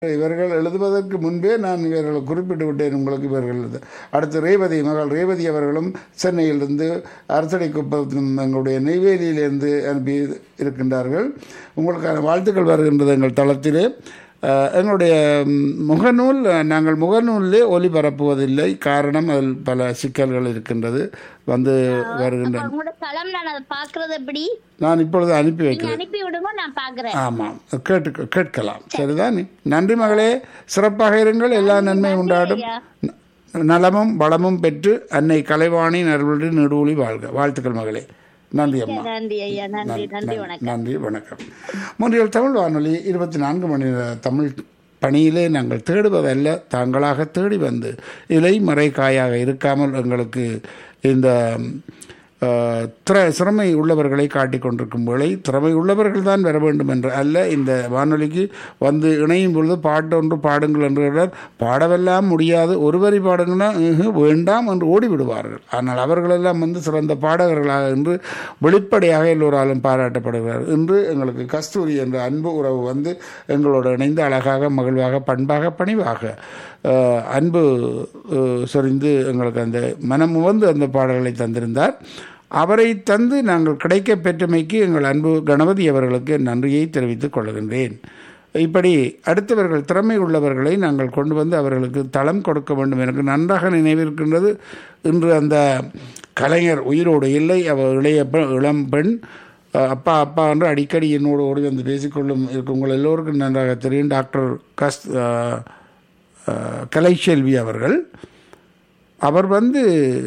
இவர்கள் எழுதுவதற்கு முன்பே நான் இவர்களை குறிப்பிட்டு விட்டேன் உங்களுக்கு இவர்கள் எழுத- அடுத்து ரேவதி மகள் ரேவதி அவர்களும் சென்னையிலிருந்து அரசடை குப்பம் எங்களுடைய நெய்வேலியிலிருந்து அனுப்பி இருக்கின்றார்கள் உங்களுக்கான வாழ்த்துக்கள் வருகின்றது எங்கள் தளத்திலே அஹ், எங்களுடைய ம், முகநூல் அஹ், நாங்கள் முகநூலிலே ஒளிபரப்புவதில்லை காரணம் அதில் பல சிக்கல்கள் இருக்கின்றது வந்து வருகின்றன உங்களோட தளம் நான் அதை பாக்குறது எப்படி நான் இப்பொழுது அனுப்பி நீங்க வைக்கிறேன் அனுப்பி விடுங்க நான் பாக்குறேன் ஆமாம் கேட்டு கேட்கலாம் சரிதானே நன்றி மகளே சிறப்பாக இருங்கள் எல்லா நன்மையும் உண்டாடும் ஐயா. ந- நலமும் வளமும் பெற்று அன்னை கலைவாணி நறுவழி நெடுவொளி வாழ்க வாழ்த்துக்கள் மகளே நன்றி அம்மா நன்றி ஐயா நன்றி நன்றி வணக்கம் நன்றி வணக்கம் மூன்றியல் தமிழ் வானொலி இருபத்தி நான்கு மணி நேர தமிழ் பணியிலே நாங்கள் தேடுவதல்ல தாங்களாக தேடி வந்து இலை மறைக்காயாக இருக்காமல் எங்களுக்கு இந்த அஹ், திற சிறமை உள்ளவர்களை காட்டிக் கொண்டிருக்கும் வேளை திறமை உள்ளவர்கள் தான் வர வேண்டும் என்று அல்ல இந்த வானொலிக்கு வந்து இணையும் பொழுது பாட்டு ஒன்று பாடுங்கள் என்று சொல்றார். பாடவெல்லாம் முடியாது ஒரு வரி பாடுங்கன்னா "ம்ஹு, வேண்டாம் என்று ஓடிவிடுவார்கள் ஆனால் அவர்களெல்லாம் வந்து சிறந்த பாடகர்களாக என்று வெளிப்படையாக எல்லோராலும் பாராட்டப்படுகிறார் இன்று எங்களுக்கு கஸ்தூரி என்ற அன்பு உறவு வந்து எங்களோடு இணைந்து அழகாக மகிழ்வாக பண்பாக பணிவாக அஹ், அன்பு அஹ், சொரிந்து எங்களுக்கு அந்த மனம் உவந்து அந்த பாடல்களை தந்திருந்தார் அவரை தந்து நாங்கள் கிடைக்க பெற்றமைக்கு எங்கள் அன்பு கணபதி அவர்களுக்கு நன்றியை தெரிவித்துக் கொள்கின்றேன் இப்படி அடுத்தவர்கள் திறமை உள்ளவர்களை நாங்கள் கொண்டு வந்து அவர்களுக்கு தளம் கொடுக்க வேண்டும் எனக்கு நன்றாக நினைவிருக்கின்றது இன்று அந்த கலைஞர் உயிரோடு இல்லை அவர் இளைய பெ- இளம் பெண் அஹ், அப்பா அப்பா என்று அடிக்கடி என்னோடு ஓடி வந்து பேசிக்கொள்ளும் இருக்கும் உங்கள் எல்லோருக்கும் நன்றாக தெரியும் டாக்டர் கஸ் அஹ், அஹ், கலைச்செல்வி அவர்கள் அவர் வந்து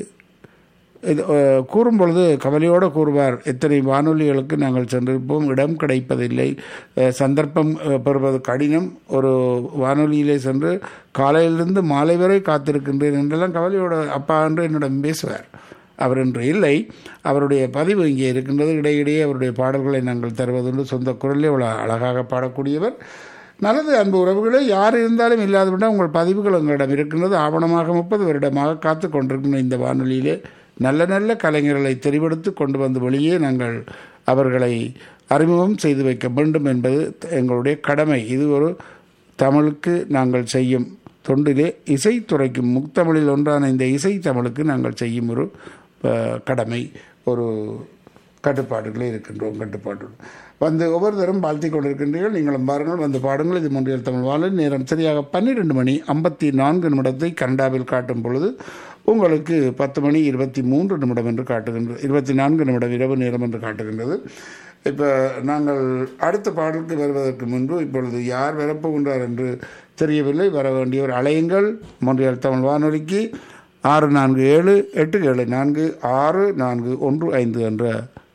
இது, அஹ், கூறும் பொழுது கவலையோடு கூறுவார் எத்தனை வானொலிகளுக்கு நாங்கள் சென்றிருப்போம் இடம் கிடைப்பதில்லை அஹ், சந்தர்ப்பம் அஹ், பெறுவது கடினம் ஒரு வானொலியிலே சென்று காலையிலிருந்து மாலை வரை காத்திருக்கின்றேன் என்றெல்லாம் கவலையோட அப்பா என்று என்னிடம் பேசுவார் அவர் இன்று இல்லை அவருடைய பதிவு இங்கே இருக்கின்றது இடையிடையே அவருடைய பாடல்களை நாங்கள் தருவதுண்டு சொந்த குரலில் அவ்வளோ அழகாக பாடக்கூடியவர் நல்லது அன்பு உறவுகளே யார் இருந்தாலும் இல்லாதவிட்டால் உங்கள் பதிவுகள் எங்களிடம் இருக்கின்றது ஆவணமாக முப்பது வருடமாக காத்து கொண்டிருக்கின்ற இந்த வானொலியிலே நல்ல நல்ல கலைஞர்களை தெரிவெடுத்து கொண்டு வந்து வெளியே நாங்கள் அவர்களை அறிமுகம் செய்து வைக்க வேண்டும் என்பது எங்களுடைய கடமை இது ஒரு தமிழுக்கு நாங்கள் செய்யும் தொண்டிலே இசைத்துறைக்கும் முத்தமிழில் ஒன்றான இந்த இசை தமிழுக்கு நாங்கள் செய்யும் ஒரு அஹ், கடமை ஒரு கட்டுப்பாடுகளே இருக்கின்றோம் கட்டுப்பாடு வந்து ஒவ்வொருத்தரும் வாழ்த்தி கொண்டிருக்கின்றீர்கள் நீங்களும் பாருங்கள் வந்து பாடுங்கள் இது முன்றியல் தமிழ் வாழல் நேரம் சரியாக பன்னிரெண்டு மணி ஐம்பத்தி நான்கு நிமிடத்தை கனடாவில் காட்டும் பொழுது உங்களுக்கு பத்து மணி இருபத்தி மூன்று நிமிடம் என்று காட்டுகின்றது இருபத்தி நான்கு நிமிடம் இரவு நேரம் என்று காட்டுகின்றது இப்போ நாங்கள் அடுத்த பாடலுக்கு வருவதற்கு முன்பு இப்பொழுது யார் வரப்போகின்றார் என்று தெரியவில்லை வர வேண்டியவர் அலையுங்கள் மொன்றியல் தமிழ் வானொலிக்கு ஆறு நான்கு ஏழு எட்டு ஏழு நான்கு ஆறு நான்கு ஒன்று ஐந்து என்ற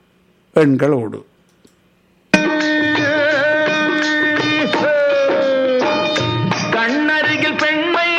எண்களோடு கண்ணருகில் பெண்மை